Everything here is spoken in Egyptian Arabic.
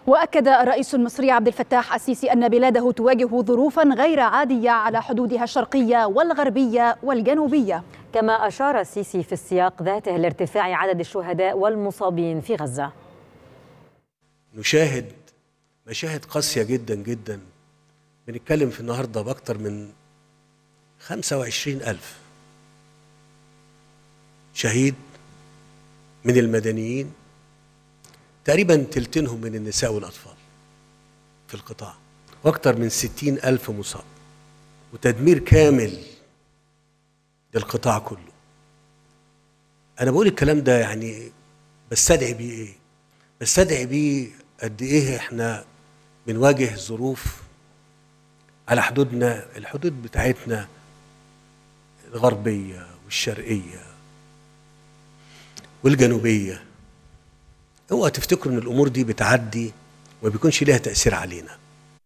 وأكد الرئيس المصري عبد الفتاح السيسي أن بلاده تواجه ظروفا غير عادية على حدودها الشرقية والغربية والجنوبية كما أشار السيسي في السياق ذاته لارتفاع عدد الشهداء والمصابين في غزة نشاهد مشاهد قاسية جدا جدا بنتكلم في النهاردة بأكتر من 25 ألف شهيد من المدنيين تقريبا تلتينهم من النساء والأطفال في القطاع وأكثر من ستين ألف مصاب وتدمير كامل للقطاع كله أنا بقول الكلام ده يعني بستدعي بيه إيه؟ بستدعي بيه قد إيه إحنا بنواجه ظروف على حدودنا الحدود بتاعتنا الغربية والشرقية والجنوبية اوعى تفتكروا ان الامور دي بتعدي وما بيكونش ليها تاثير علينا